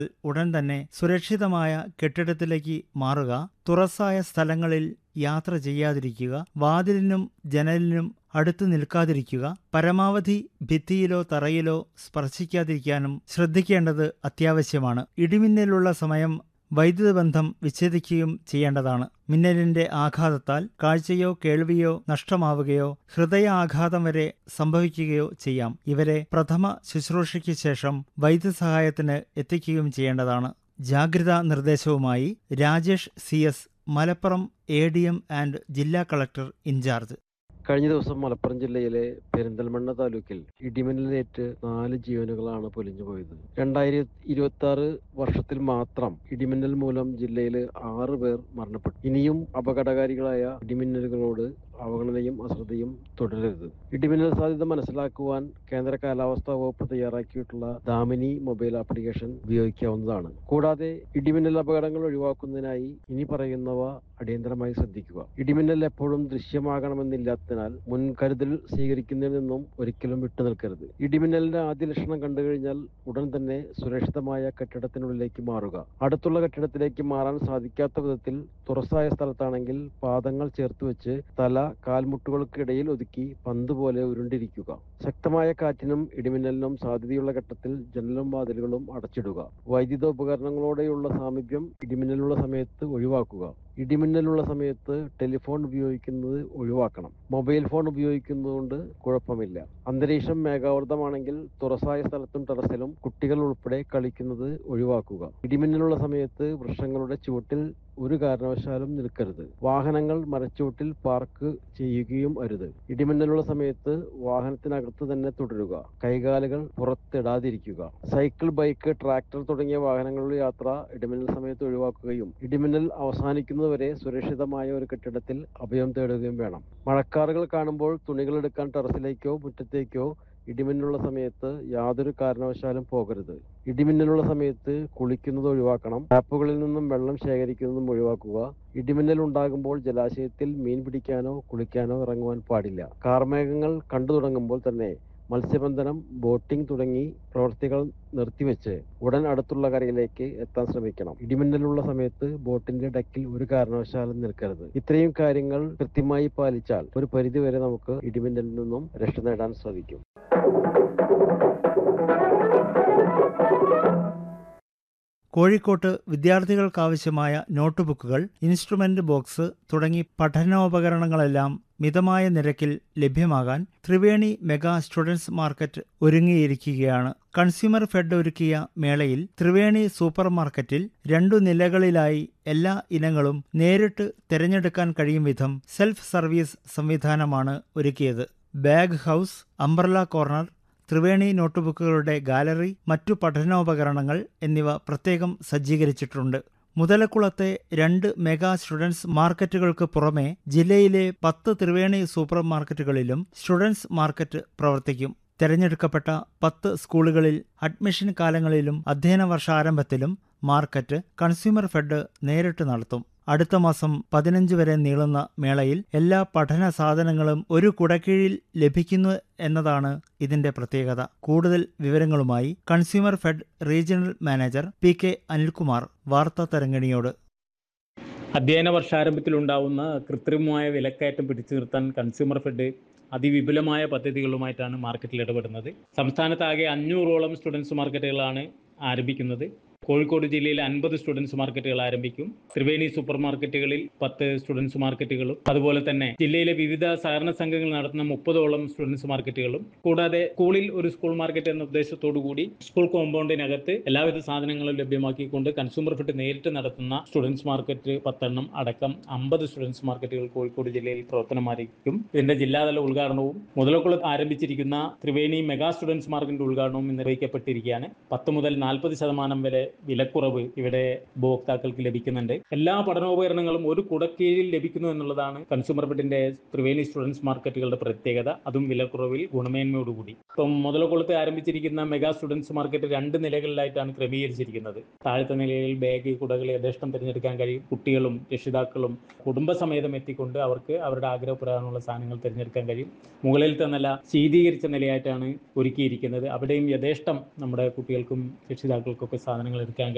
ഉടൻ തന്നെ സുരക്ഷിതമായ കെട്ടിടത്തിലേക്ക് മാറുക തുറസായ സ്ഥലങ്ങളിൽ യാത്ര ചെയ്യാതിരിക്കുക വാതിലിനും ജനലിനും അടുത്തു നിൽക്കാതിരിക്കുക പരമാവധി ഭിത്തിയിലോ തറയിലോ സ്പർശിക്കാതിരിക്കാനും ശ്രദ്ധിക്കേണ്ടത് അത്യാവശ്യമാണ് ഇടിമിന്നലുള്ള സമയം വൈദ്യുത ബന്ധം വിച്ഛേദിക്കുകയും ചെയ്യേണ്ടതാണ് മിന്നലിന്റെ ആഘാതത്താൽ കാഴ്ചയോ കേൾവിയോ നഷ്ടമാവുകയോ ഹൃദയാഘാതം വരെ സംഭവിക്കുകയോ ചെയ്യാം ഇവരെ പ്രഥമ ശുശ്രൂഷയ്ക്ക് ശേഷം വൈദ്യസഹായത്തിന് എത്തിക്കുകയും ചെയ്യേണ്ടതാണ് ജാഗ്രതാ നിർദ്ദേശവുമായി Rajesh C S Malappuram A D M and ജില്ലാ കളക്ടർ ഇൻചാർജ് കഴിഞ്ഞ ദിവസം മലപ്പുറം ജില്ലയിലെ പെരിന്തൽമണ്ണ താലൂക്കിൽ ഇടിമിന്നലേറ്റ് നാല് ജീവനുകളാണ് പൊലിഞ്ഞു പോയത് രണ്ടായിരത്തി ഇരുപത്തി ആറ് വർഷത്തിൽ മാത്രം ഇടിമിന്നൽ മൂലം ജില്ലയിൽ ആറ് പേർ മരണപ്പെട്ടു ഇനിയും അപകടകാരികളായ ഇടിമിന്നലുകളോട് അവഗണനയും അശ്രദ്ധയും തുടരരുത് ഇടിമിന്നൽ സാധ്യത മനസ്സിലാക്കുവാൻ കേന്ദ്ര കാലാവസ്ഥാ വകുപ്പ് തയ്യാറാക്കിയിട്ടുള്ള ദാമിനി മൊബൈൽ ആപ്ലിക്കേഷൻ ഉപയോഗിക്കാവുന്നതാണ് കൂടാതെ ഇടിമിന്നൽ അപകടങ്ങൾ ഒഴിവാക്കുന്നതിനായി ഇനി പറയുന്നവ അടിയന്തരമായി ശ്രദ്ധിക്കുക ഇടിമിന്നൽ എപ്പോഴും ദൃശ്യമാകണമെന്നില്ലാത്തതിനാൽ മുൻകരുതൽ സ്വീകരിക്കുന്നതിൽ നിന്നും ഒരിക്കലും വിട്ടുനിൽക്കരുത് ഇടിമിന്നലിന്റെ ആദ്യ ലക്ഷണം കണ്ടു കഴിഞ്ഞാൽ ഉടൻ തന്നെ സുരക്ഷിതമായ കെട്ടിടത്തിനുള്ളിലേക്ക് മാറുക അടുത്തുള്ള കെട്ടിടത്തിലേക്ക് മാറാൻ സാധിക്കാത്ത വിധത്തിൽ തുറസായ സ്ഥലത്താണെങ്കിൽ പാദങ്ങൾ ചേർത്ത് വെച്ച് തല കാൽമുട്ടുകൾക്കിടയിൽ ഒതുക്കി പന്ത് പോലെ ഉരുണ്ടിരിക്കുക ശക്തമായ കാറ്റിനും ഇടിമിന്നലിനും സാധ്യതയുള്ള ഘട്ടത്തിൽ ജനലും വാതിലുകളും അടച്ചിടുക വൈദ്യുത ഉപകരണങ്ങളോടെയുള്ള സാമീപ്യം ഇടിമിന്നലുള്ള സമയത്ത് ഒഴിവാക്കുക ഇടിമിന്നലുള്ള സമയത്ത് ടെലിഫോൺ ഉപയോഗിക്കുന്നത് ഒഴിവാക്കണം മൊബൈൽ ഫോൺ ഉപയോഗിക്കുന്നതുകൊണ്ട് കുഴപ്പമില്ല അന്തരീക്ഷം മേഘാവൃതമാണെങ്കിൽ തുറസായ സ്ഥലത്തും ടെറസിലും കുട്ടികൾ ഉൾപ്പെടെ കളിക്കുന്നത് ഒഴിവാക്കുക ഇടിമിന്നലുള്ള സമയത്ത് വൃക്ഷങ്ങളുടെ ചുവട്ടിൽ ഒരു കാരണവശാലും നിൽക്കരുത് വാഹനങ്ങൾ മരച്ചുവട്ടിൽ പാർക്ക് ചെയ്യുകയും അരുത് ഇടിമിന്നലുള്ള സമയത്ത് വാഹനത്തിനകത്ത് തന്നെ തുടരുക കൈകാലുകൾ പുറത്തിടാതിരിക്കുക സൈക്കിൾ ബൈക്ക് ട്രാക്ടർ തുടങ്ങിയ വാഹനങ്ങളുടെ യാത്ര ഇടിമിന്നൽ സമയത്ത് ഒഴിവാക്കുകയും ഇടിമിന്നൽ അവസാനിക്കുന്നതുവരെ സുരക്ഷിതമായ ഒരു കെട്ടിടത്തിൽ അഭയം തേടുകയും വേണം മഴക്കാറുകൾ കാണുമ്പോൾ തുണികൾ എടുക്കാൻ ടെറസിലേക്കോ മുറ്റത്തേക്കോ ഇടിമിന്നലുള്ള സമയത്ത് യാതൊരു കാരണവശാലും പോകരുത് ഇടിമിന്നലുള്ള സമയത്ത് കുളിക്കുന്നത് ഒഴിവാക്കണം ടാപ്പുകളിൽ നിന്നും വെള്ളം ശേഖരിക്കുന്നതും ഒഴിവാക്കുക ഇടിമിന്നൽ ഉണ്ടാകുമ്പോൾ ജലാശയത്തിൽ മീൻ പിടിക്കാനോ കുളിക്കാനോ ഇറങ്ങുവാൻ പാടില്ല കാർമേഘങ്ങൾ കണ്ടു തുടങ്ങുമ്പോൾ തന്നെ മത്സ്യബന്ധനം ബോട്ടിംഗ് തുടങ്ങി പ്രവൃത്തികൾ നിർത്തിവെച്ച് ഉടൻ അടുത്തുള്ള കരയിലേക്ക് എത്താൻ ശ്രമിക്കണം ഇടിമിന്നലുള്ള സമയത്ത് ബോട്ടിന്റെ ഡെക്കിൽ ഒരു കാരണവശാലും നിൽക്കരുത് ഇത്രയും കാര്യങ്ങൾ കൃത്യമായി പാലിച്ചാൽ ഒരു പരിധിവരെ നമുക്ക് ഇടിമിന്നലിൽ നിന്നും രക്ഷ നേടാൻ സാധിക്കും കോഴിക്കോട്ട് വിദ്യാർത്ഥികൾക്കാവശ്യമായ നോട്ട് ബുക്കുകൾ ഇൻസ്ട്രുമെന്റ് ബോക്സ് തുടങ്ങി പഠനോപകരണങ്ങളെല്ലാം മിതമായ നിരക്കിൽ ലഭ്യമാകാൻ ത്രിവേണി മെഗാ സ്റ്റുഡൻസ് മാർക്കറ്റ് ഒരുങ്ങിയിരിക്കുകയാണ് കൺസ്യൂമർ ഫെഡ് ഒരുക്കിയ മേളയിൽ ത്രിവേണി സൂപ്പർ മാർക്കറ്റിൽ രണ്ടു നിലകളിലായി എല്ലാ ഇനങ്ങളും നേരിട്ട് തിരഞ്ഞെടുക്കാൻ കഴിയും വിധം സെൽഫ് സർവീസ് സംവിധാനമാണ് ഒരുക്കിയത് bag house umbrella corner Triveni നോട്ട്ബുക്കുകളുടെ ഗാലറി മറ്റു പഠനോപകരണങ്ങൾ എന്നിവ പ്രത്യേകം സജ്ജീകരിച്ചിട്ടുണ്ട് മുതലക്കുളത്തെ രണ്ട് മെഗാ സ്റ്റുഡൻസ് മാർക്കറ്റുകൾക്ക് പുറമെ ജില്ലയിലെ പത്ത് ത്രിവേണി സൂപ്പർ മാർക്കറ്റുകളിലും സ്റ്റുഡൻസ് മാർക്കറ്റ് പ്രവർത്തിക്കും തെരഞ്ഞെടുക്കപ്പെട്ട പത്ത് സ്കൂളുകളിൽ അഡ്മിഷൻ കാലങ്ങളിലും അധ്യയന വർഷാരംഭത്തിലും മാർക്കറ്റ് കൺസ്യൂമർ ഫെഡ് നേരിട്ട് നടത്തും അടുത്ത മാസം പതിനഞ്ച് വരെ നീളുന്ന മേളയിൽ എല്ലാ പഠന സാധനങ്ങളും ഒരു കുടക്കീഴിൽ ലഭിക്കുന്നു എന്നതാണ് ഇതിന്റെ പ്രത്യേകത കൂടുതൽ വിവരങ്ങളുമായി consumer fed regional manager P K Anilkumar വാർത്താ തരംഗിണിയോട് അധ്യയന വർഷാരംഭത്തിലുണ്ടാവുന്ന കൃത്രിമമായ വിലക്കയറ്റം പിടിച്ചു നിർത്താൻ കൺസ്യൂമർ ഫെഡ് അതിവിപുലമായ പദ്ധതികളുമായിട്ടാണ് മാർക്കറ്റിൽ ഇടപെടുന്നത് സംസ്ഥാനത്താകെ അഞ്ഞൂറോളം സ്റ്റുഡൻസ് മാർക്കറ്റുകളാണ് ആരംഭിക്കുന്നത് കോഴിക്കോട് ജില്ലയിൽ അൻപത് സ്റ്റുഡൻസ് മാർക്കറ്റുകൾ ആരംഭിക്കും ത്രിവേണി സൂപ്പർ മാർക്കറ്റുകളിൽ പത്ത് സ്റ്റുഡൻസ് മാർക്കറ്റുകളും അതുപോലെ തന്നെ ജില്ലയിലെ വിവിധ സഹകരണ സംഘങ്ങൾ നടത്തുന്ന മുപ്പതോളം സ്റ്റുഡൻസ് മാർക്കറ്റുകളും കൂടാതെ സ്കൂളിൽ ഒരു സ്കൂൾ മാർക്കറ്റ് എന്ന ഉദ്ദേശത്തോടു കൂടി സ്കൂൾ കോമ്പൗണ്ടിനകത്ത് എല്ലാവിധ സാധനങ്ങളും ലഭ്യമാക്കിക്കൊണ്ട് കൺസ്യൂമർ ഫെഡ് നേരിട്ട് നടത്തുന്ന സ്റ്റുഡൻസ് മാർക്കറ്റ് പത്തെണ്ണം അടക്കം അമ്പത് സ്റ്റുഡൻസ് മാർക്കറ്റുകൾ കോഴിക്കോട് ജില്ലയിൽ പ്രവർത്തനം ആരംഭിക്കും ഇതിന്റെ ജില്ലാതല ഉദ്ഘാടനവും മുതലക്കുളത്ത് ആരംഭിച്ചിരിക്കുന്ന ത്രിവേണി മെഗാ സ്റ്റുഡൻസ് മാർക്കറ്റിന്റെ ഉദ്ഘാടനവും നിർവഹിക്കപ്പെട്ടിരിക്കുകയാണ് പത്ത് മുതൽ നാൽപ്പത് ശതമാനം വരെ വിലക്കുറവ് ഇവിടെ ഉപഭോക്താക്കൾക്ക് ലഭിക്കുന്നുണ്ട് എല്ലാ പഠനോപകരണങ്ങളും ഒരു കുടക്കീഴിൽ ലഭിക്കുന്നു എന്നുള്ളതാണ് കൺസ്യൂമർ ഫെഡിന്റെ ത്രിവേണി സ്റ്റുഡൻസ് മാർക്കറ്റുകളുടെ പ്രത്യേകത അതും വിലക്കുറവിൽ ഗുണമേന്മയോടുകൂടി ഇപ്പം മുതലക്കുളത്ത് ആരംഭിച്ചിരിക്കുന്ന മെഗാ സ്റ്റുഡൻസ് മാർക്കറ്റ് രണ്ട് നിലകളിലായിട്ടാണ് ക്രമീകരിച്ചിരിക്കുന്നത് താഴത്തെ നിലയിൽ ബാഗ് കുടകൾ യഥേഷ്ടം തിരഞ്ഞെടുക്കാൻ കഴിയും കുട്ടികളും രക്ഷിതാക്കളും കുടുംബസമേതം എത്തിക്കൊണ്ട് അവർക്ക് അവരുടെ ആഗ്രഹപ്രകാരമുള്ള സാധനങ്ങൾ തിരഞ്ഞെടുക്കാൻ കഴിയും മുകളിലത്തെ നില ശീതീകരിച്ച നിലയായിട്ടാണ് ഒരുക്കിയിരിക്കുന്നത് അവിടെയും യഥേഷ്ടം നമ്മുടെ കുട്ടികൾക്കും രക്ഷിതാക്കൾക്കൊക്കെ സാധനങ്ങൾ എടുക്കാൻ കഴിയും